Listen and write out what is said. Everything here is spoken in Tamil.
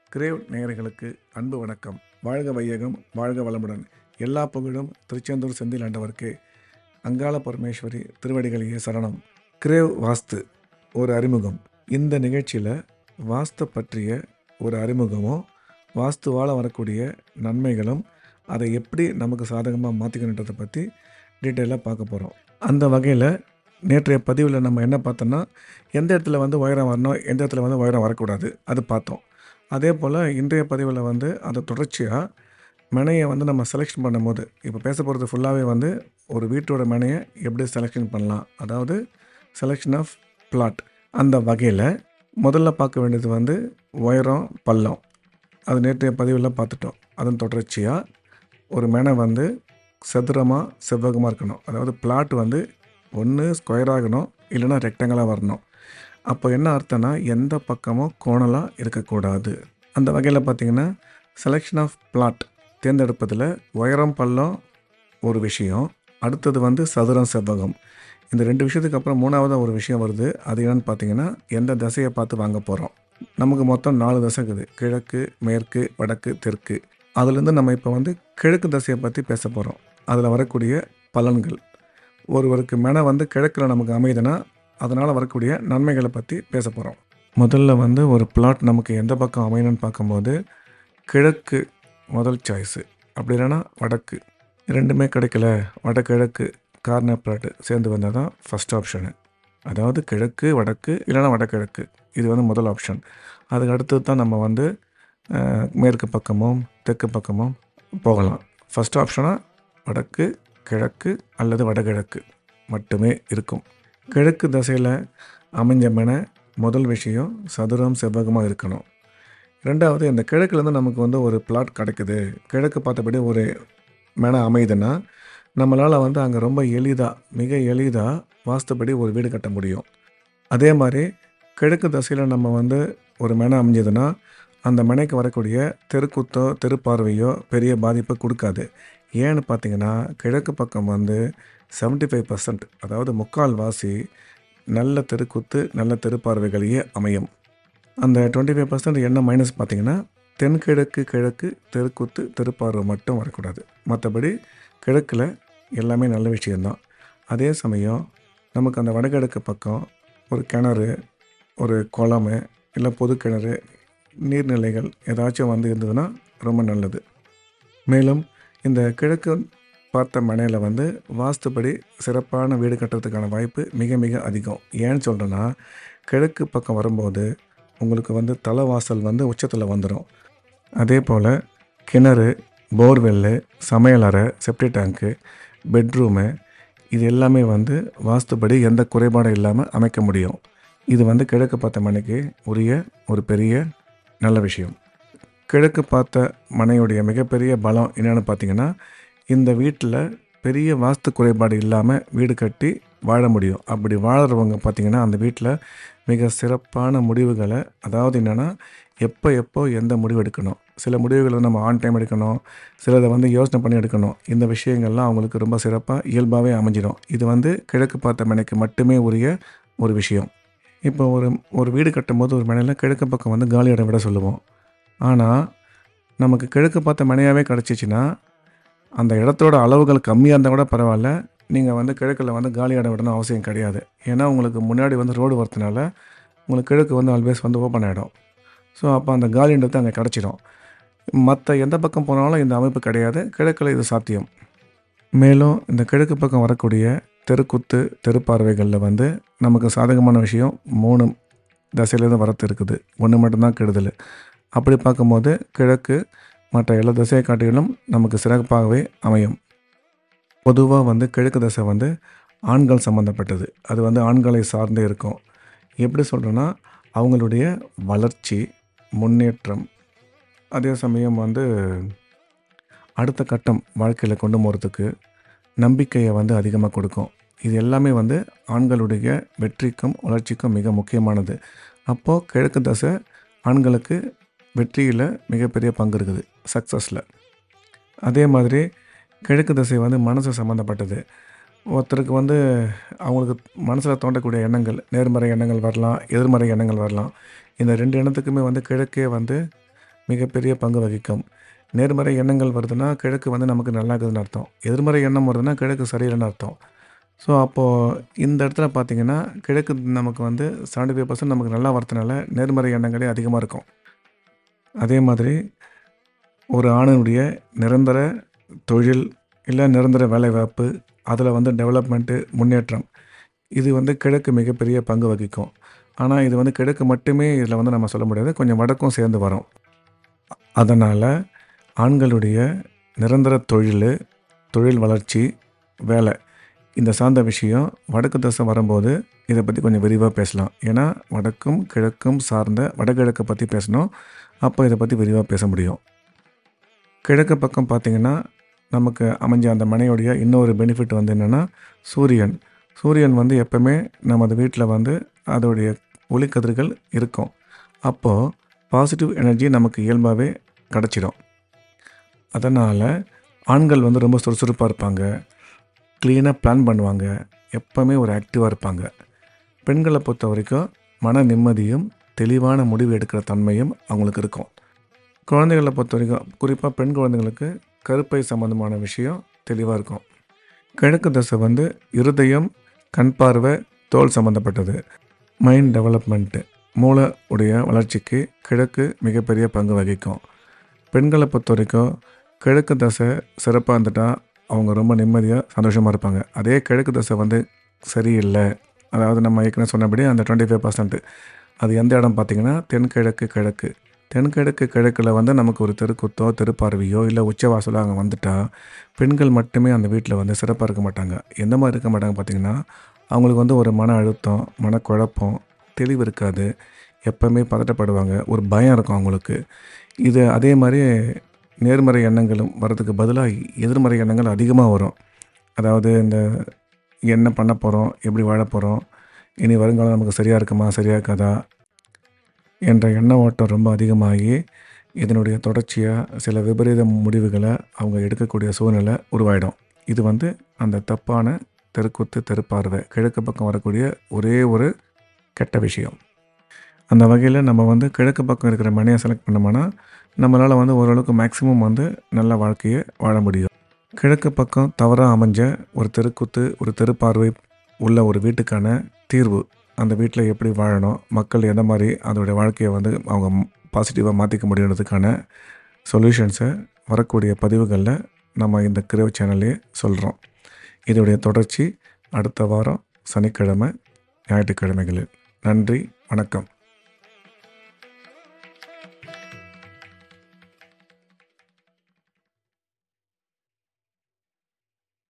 கிரேவ் நேயர்களுக்கு அன்பு வணக்கம் வாழ்க வையகம் வாழ்க வளமுடன் எல்லா புகழும் திருச்செந்தூர் செந்தில் ஆண்டவர்க்கே அங்காள பரமேஸ்வரி திருவடிகளையே சரணம் கிரேவ் வாஸ்து ஒரு அறிமுகம் இந்த நிகழ்ச்சியில் வாஸ்து பற்றிய ஒரு அறிமுகமும் வாஸ்துவால் வரக்கூடிய நன்மைகளும் அதை எப்படி நமக்கு சாதகமாக மாற்றிக்கணுன்றதை பற்றி டீட்டெயிலாக பார்க்க போகிறோம் அந்த வகையில் நேற்றைய பதிவில் நம்ம என்ன பார்த்தோன்னா எந்த இடத்துல வந்து உயரம் வரணும் எந்த இடத்துல வந்து உயரம் வரக்கூடாது அது பார்த்தோம் அதே போல் இன்றைய பதிவில் வந்து அதை தொடர்ச்சியாக மெனையை வந்து நம்ம செலெக்ஷன் பண்ணும்போது இப்போ பேச போகிறது ஃபுல்லாகவே வந்து ஒரு வீட்டோட மெனையை எப்படி செலெக்ஷன் பண்ணலாம் அதாவது செலெக்ஷன் ஆஃப் பிளாட் அந்த வகையில் முதல்ல பார்க்க வேண்டியது வந்து உயரம் பள்ளம் அது நேற்றைய பதிவில் பார்த்துட்டோம் அதன் தொடர்ச்சியாக ஒரு மெனை வந்து சதுரமாக செவ்வகமாக இருக்கணும் அதாவது பிளாட் வந்து ஒன்று ஸ்கொயர் ஆகணும் இல்லைன்னா ரெக்டாங்கலாக வரணும் அப்போ என்ன அர்த்தம்னா எந்த பக்கமும் கோணலாக இருக்கக்கூடாது அந்த வகையில் பார்த்தீங்கன்னா செலெக்ஷன் ஆஃப் பிளாட் தேர்ந்தெடுப்பதில் உயரம் பள்ளம் ஒரு விஷயம் அடுத்தது வந்து சதுரம் செவ்வகம் இந்த ரெண்டு விஷயத்துக்கு அப்புறம் மூணாவதாக ஒரு விஷயம் வருது அது என்னன்னு பார்த்தீங்கன்னா எந்த திசையை பார்த்து வாங்க போகிறோம் நமக்கு மொத்தம் நாலு திசை இருக்குது கிழக்கு மேற்கு வடக்கு தெற்கு அதுலேருந்து நம்ம இப்போ வந்து கிழக்கு திசையை பற்றி பேச போகிறோம் அதில் வரக்கூடிய பலன்கள் ஒருவருக்கு மென வந்து கிழக்கில் நமக்கு அமையுதுன்னா அதனால் வரக்கூடிய நன்மைகளை பற்றி பேச போகிறோம் முதல்ல வந்து ஒரு பிளாட் நமக்கு எந்த பக்கம் அமையணும்னு பார்க்கும்போது கிழக்கு முதல் சாய்ஸு அப்படி இல்லைன்னா வடக்கு ரெண்டுமே கிடைக்கல வடகிழக்கு கார்னர் பிளாட்டு சேர்ந்து வந்தால் தான் ஃபஸ்ட் ஆப்ஷனு அதாவது கிழக்கு வடக்கு இல்லைன்னா வடகிழக்கு இது வந்து முதல் ஆப்ஷன் அதுக்கு அடுத்தது தான் நம்ம வந்து அஹ், மேற்கு பக்கமும் தெற்கு பக்கமும் போகலாம் ஃபஸ்ட் ஆப்ஷனாக வடக்கு கிழக்கு அல்லது வடகிழக்கு மட்டுமே இருக்கும் கிழக்கு திசையில் அமைஞ்ச மென முதல் விஷயம் சதுரம் செவ்வகமாக இருக்கணும் ரெண்டாவது இந்த கிழக்குலேருந்து நமக்கு வந்து ஒரு பிளாட் கிடைக்குது கிழக்கு பார்த்தபடி ஒரு மென அமையுதுன்னா நம்மளால் வந்து அங்கே ரொம்ப எளிதாக மிக எளிதாக வாஸ்துபடி ஒரு வீடு கட்ட முடியும் அதே மாதிரி கிழக்கு திசையில் நம்ம வந்து ஒரு மெனை அமைஞ்சதுன்னா அந்த மெனைக்கு வரக்கூடிய தெருக்குத்தோ தெருப்பார்வையோ பெரிய பாதிப்பை கொடுக்காது ஏன்னு பார்த்தீங்கன்னா கிழக்கு பக்கம் வந்து 75% ஃபைவ் பர்சன்ட் அதாவது முக்கால் வாசி நல்ல தெருக்குத்து நல்ல தெருப்பார்வைகளையே அமையும் அந்த டுவெண்ட்டி ஃபைவ் பர்சன்ட் என்ன மைனஸ் பார்த்தீங்கன்னா தென்கிழக்கு கிழக்கு தெருக்குத்து தெருப்பார்வை மட்டும் வரக்கூடாது மற்றபடி கிழக்கில் எல்லாமே நல்ல விஷயந்தான் அதே சமயம் நமக்கு அந்த வடகிழக்கு பக்கம் ஒரு கிணறு ஒரு குளம் இல்லை பொது கிணறு நீர்நிலைகள் ஏதாச்சும் வந்து இருந்ததுன்னா ரொம்ப நல்லது மேலும் இந்த கிழக்கு பார்த்த மனையில் வந்து வாஸ்துபடி சிறப்பான வீடு கட்டுறதுக்கான வாய்ப்பு மிக மிக அதிகம் ஏன்னு சொல்கிறேன்னா கிழக்கு பக்கம் வரும்போது உங்களுக்கு வந்து தலைவாசல் வந்து உச்சத்தில் வந்துடும் அதே போல் கிணறு போர்வெல்லு சமையலறை செப்டி டேங்க்கு பெட்ரூமு இது எல்லாமே வந்து வாஸ்துபடி எந்த குறைபாடும் இல்லாமல் அமைக்க முடியும் இது வந்து கிழக்கு பார்த்த மனைக்கு உரிய ஒரு பெரிய நல்ல விஷயம் கிழக்கு பார்த்த மனையுடைய மிகப்பெரிய பலம் என்னென்னு பார்த்தீங்கன்னா இந்த வீட்டில் பெரிய வாஸ்து குறைபாடு இல்லாமல் வீடு கட்டி வாழ முடியும் அப்படி வாழறவங்க பார்த்தீங்கன்னா அந்த வீட்டில் மிக சிறப்பான முடிவுகளை அதாவது என்னென்னா எப்போ எப்போ எந்த முடிவு எடுக்கணும் சில முடிவுகளை நம்ம ஆன் டைம் எடுக்கணும் சிலதை வந்து யோசனை பண்ணி எடுக்கணும் இந்த விஷயங்கள்லாம் அவங்களுக்கு ரொம்ப சிறப்பாக இயல்பாகவே அமைஞ்சிடும் இது வந்து கிழக்கு பார்த்த மனைக்கு மட்டுமே உரிய ஒரு விஷயம் இப்போ ஒரு ஒரு வீடு கட்டும்போது ஒரு மனையில் கிழக்கு பக்கம் வந்து காலி இடம் விட சொல்லுவோம் ஆனால் நமக்கு கிழக்கு பார்த்த மனையாகவே கிடச்சிச்சின்னா அந்த இடத்தோட அளவுகள் கம்மியாக இருந்தால் கூட பரவாயில்ல நீங்கள் வந்து கிழக்கில் வந்து காலி இடம் விடணும் அவசியம் கிடையாது ஏன்னா உங்களுக்கு முன்னாடி வந்து ரோடு வரதுனால உங்களுக்கு கிழக்கு வந்து ஆல்வேஸ் வந்து ஓப்பன் ஆகிடும் ஸோ அப்போ அந்த காலின்றது அங்கே கிடச்சிடும் மற்ற எந்த பக்கம் போனாலும் இந்த அமைப்பு கிடையாது கிழக்கில் இது சாத்தியம் மேலும் இந்த கிழக்கு பக்கம் வரக்கூடிய தெருக்குத்து தெருப்பார்வைகளில் வந்து நமக்கு சாதகமான விஷயம் மூணு தசையிலேருந்து வரத்து இருக்குது ஒன்று மட்டும்தான் கெடுதல் அப்படி பார்க்கும்போது கிழக்கு மற்ற எல்லா திசையை காட்டிலும் நமக்கு சிறப்பாகவே அமையும் பொதுவாக வந்து கிழக்கு திசை வந்து ஆண்கள் சம்மந்தப்பட்டது அது வந்து ஆண்களை சார்ந்தே இருக்கும் எப்படி சொல்கிறேன்னா அவங்களுடைய வளர்ச்சி முன்னேற்றம் அதே சமயம் வந்து அடுத்த கட்டம் வாழ்க்கையில் கொண்டு போகிறதுக்கு நம்பிக்கையை வந்து அதிகமாக கொடுக்கும் இது எல்லாமே வந்து ஆண்களுடைய வெற்றிக்கும் வளர்ச்சிக்கும் மிக முக்கியமானது அப்போது கிழக்கு தசை ஆண்களுக்கு வெற்றியில் மிகப்பெரிய பங்கு இருக்குது சக்ஸஸில் அதே மாதிரி கிழக்கு திசை வந்து மனசு சம்மந்தப்பட்டது ஒருத்தருக்கு வந்து அவங்களுக்கு மனசில் தோன்றக்கூடிய எண்ணங்கள் நேர்மறை எண்ணங்கள் வரலாம் எதிர்மறை எண்ணங்கள் வரலாம் இந்த ரெண்டு எண்ணத்துக்குமே வந்து கிழக்கே வந்து மிகப்பெரிய பங்கு வகிக்கும் நேர்மறை எண்ணங்கள் வருதுன்னா கிழக்கு வந்து நமக்கு நல்லா இருக்குதுன்னு அர்த்தம் எதிர்மறை எண்ணம் வருதுன்னா கிழக்கு சரியில்லைன்னு அர்த்தம் ஸோ அப்போது இந்த இடத்துல பார்த்திங்கன்னா கிழக்கு நமக்கு வந்து செவன்டி ஃபைவ் பர்சன்ட் நமக்கு நல்லா வரதுனால நேர்மறை எண்ணங்களே அதிகமாக இருக்கும் அதே மாதிரி ஒரு ஆணினுடைய நிரந்தர தொழில் இல்லை நிரந்தர வேலைவாய்ப்பு அதில் வந்து டெவலப்மெண்ட்டு முன்னேற்றம் இது வந்து கிழக்கு மிகப்பெரிய பங்கு வகிக்கும் ஆனால் இது வந்து கிழக்கு மட்டுமே இதில் வந்து நம்ம சொல்ல முடியாது கொஞ்சம் வடக்கும் சேர்ந்து வரும் அதனால் ஆண்களுடைய நிரந்தர தொழில் தொழில் வளர்ச்சி வேலை இந்த சார்ந்த விஷயம் வடக்கு தசை வரும்போது இதை பற்றி கொஞ்சம் விரிவாக பேசலாம் ஏன்னா வடக்கும் கிழக்கும் சார்ந்த வடகிழக்கை பற்றி பேசணும் அப்போ இதை பற்றி விரிவாக பேச முடியும் கிழக்கு பக்கம் பார்த்திங்கன்னா நமக்கு அமைஞ்ச அந்த மனையோடைய இன்னொரு பெனிஃபிட் வந்து என்னென்னா சூரியன் சூரியன் வந்து எப்போவுமே நமது வீட்டில் வந்து அதோடைய ஒளிக்கதிர்கள் இருக்கும் அப்போது பாசிட்டிவ் எனர்ஜி நமக்கு இயல்பாகவே கிடச்சிடும் அதனால் ஆண்கள் வந்து ரொம்ப சுறுசுறுப்பாக இருப்பாங்க க்ளீனாக பிளான் பண்ணுவாங்க எப்போவுமே ஒரு ஆக்டிவாக இருப்பாங்க பெண்களை பொறுத்த வரைக்கும் மன நிம்மதியும் தெளிவான முடிவு எடுக்கிற தன்மையும் அவங்களுக்கு இருக்கும் குழந்தைகளை பொறுத்த வரைக்கும் குறிப்பாக பெண் குழந்தைங்களுக்கு கருப்பை சம்மந்தமான விஷயம் தெளிவாக இருக்கும் கிழக்கு தசை வந்து இருதயம் கண் பார்வை தோல் சம்மந்தப்பட்டது மைண்ட் டெவலப்மெண்ட்டு மூளை உடைய வளர்ச்சிக்கு கிழக்கு மிகப்பெரிய பங்கு வகிக்கும் பெண்களை பொறுத்த வரைக்கும் கிழக்கு தசை சிறப்பாக இருந்துட்டால் அவங்க ரொம்ப நிம்மதியாக சந்தோஷமாக இருப்பாங்க அதே கிழக்கு தசை வந்து சரியில்லை அதாவது நம்ம ஏற்கனவே சொன்னபடி அந்த டுவெண்ட்டி ஃபைவ் பர்சன்ட்டு அது எந்த இடம் பார்த்திங்கன்னா தென்கிழக்கு கிழக்கு தென்கிழக்கு கிழக்கில் வந்து நமக்கு ஒரு தெருக்குத்தோ தெருப்பார்வையோ இல்லை உச்சவாசலோ அங்கே வந்துட்டால் பெண்கள் மட்டுமே அந்த வீட்டில் வந்து சிறப்பாக இருக்க மாட்டாங்க எந்த மாதிரி இருக்க மாட்டாங்க பார்த்திங்கன்னா அவங்களுக்கு வந்து ஒரு மன அழுத்தம் மனக்குழப்பம் தெளிவு இருக்காது எப்போவுமே பதட்டப்படுவாங்க ஒரு பயம் இருக்கும் அவங்களுக்கு இது அதே மாதிரி நேர்மறை எண்ணங்களும் வர்றதுக்கு பதிலாக எதிர்மறை எண்ணங்கள் அதிகமாக வரும் அதாவது இந்த என்ன பண்ண போகிறோம் எப்படி வாழ போகிறோம் இனி வருங்காலம் நமக்கு சரியாக இருக்குமா சரியாக இருக்காதா என்ற எண்ண ஓட்டம் ரொம்ப அதிகமாகி இதனுடைய தொடர்ச்சியாக சில விபரீத முடிவுகளை அவங்க எடுக்கக்கூடிய சூழ்நிலை உருவாயிடும் இது வந்து அந்த தப்பான தெருக்குத்து தெருப்பார்வை கிழக்கு பக்கம் வரக்கூடிய ஒரே ஒரு கெட்ட விஷயம் அந்த வகையில் நம்ம வந்து கிழக்கு பக்கம் இருக்கிற மனையை செலக்ட் பண்ணோம்னா நம்மளால் வந்து ஓரளவுக்கு மேக்ஸிமம் வந்து நல்ல வாழ்க்கையை வாழ முடியும் கிழக்கு பக்கம் தவறாக அமைஞ்ச ஒரு தெருக்குத்து ஒரு தெருப்பார்வை உள்ள ஒரு வீட்டுக்கான தீர்வு அந்த வீட்டில் எப்படி வாழணும் மக்கள் எந்த மாதிரி அதோடைய வாழ்க்கையை வந்து அவங்க பாசிட்டிவாக மாற்றிக்க முடியுன்றதுக்கான சொல்யூஷன்ஸை வரக்கூடிய பதிவுகளில் நம்ம இந்த கிரேவ் சேனல்லே சொல்கிறோம் இதோடைய தொடர்ச்சி அடுத்த வாரம் சனிக்கிழமை ஞாயிற்றுக்கிழமைகளில் நன்றி வணக்கம்